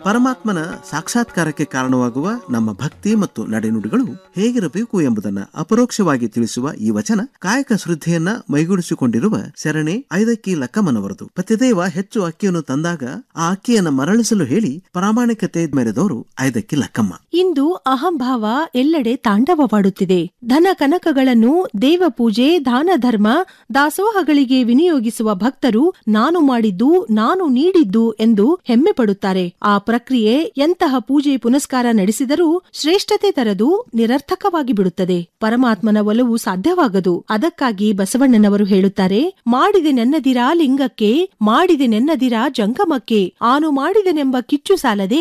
ಪರಮಾತ್ಮನ ಸಾಕ್ಷಾತ್ಕಾರಕ್ಕೆ ಕಾರಣವಾಗುವ ನಮ್ಮ ಭಕ್ತಿ ಮತ್ತು ನಡೆನುಡಿಗಳು ಹೇಗಿರಬೇಕು ಎಂಬುದನ್ನ ಅಪರೋಕ್ಷವಾಗಿ ತಿಳಿಸುವ ಈ ವಚನ ಕಾಯಕ ಶ್ರದ್ಧೆಯನ್ನ ಮೈಗೂಡಿಸಿಕೊಂಡಿರುವ ಶರಣೆ ಐದಕ್ಕಿ ಲಕ್ಕಮ್ಮನವರದು ಪತಿದೇವ ಹೆಚ್ಚು ಅಕ್ಕಿಯನ್ನು ತಂದಾಗ ಆ ಅಕ್ಕಿಯನ್ನ ಮರಳಿಸಲು ಹೇಳಿ ಪ್ರಾಮಾಣಿಕತೆ ಮೆರೆದವರು ಐದಕ್ಕಿ ಲಕ್ಕಮ್ಮ ಇಂದು ಅಹಂಭಾವ ಎಲ್ಲೆಡೆ ತಾಂಡವವಾಡುತ್ತಿದೆ ಧನ ಕನಕಗಳನ್ನು ದೇವ ಪೂಜೆ ದಾನ ಧರ್ಮ ದಾಸೋಹಗಳಿಗೆ ವಿನಿಯೋಗಿಸುವ ಭಕ್ತರು ನಾನು ಮಾಡಿದ್ದು ನಾನು ನೀಡಿದ್ದು ಎಂದು ಹೆಮ್ಮೆ ಪಡುತ್ತಾರೆ ಆ ಪ್ರಕ್ರಿಯೆ ಎಂತಹ ಪೂಜೆ ಪುನಸ್ಕಾರ ನಡೆಸಿದರೂ ಶ್ರೇಷ್ಠತೆ ತರದು ನಿರರ್ಥಕವಾಗಿ ಬಿಡುತ್ತದೆ ಪರಮಾತ್ಮನ ಒಲವು ಸಾಧ್ಯವಾಗದು ಅದಕ್ಕಾಗಿ ಬಸವಣ್ಣನವರು ಹೇಳುತ್ತಾರೆ ಮಾಡಿದೆ ನೆನ್ನದಿರಾ ಲಿಂಗಕ್ಕೆ ಮಾಡಿದೆ ನೆನ್ನದಿರಾ ಜಂಗಮಕ್ಕೆ ಆನು ಮಾಡಿದೆನೆಂಬ ಕಿಚ್ಚು ಸಾಲದೆ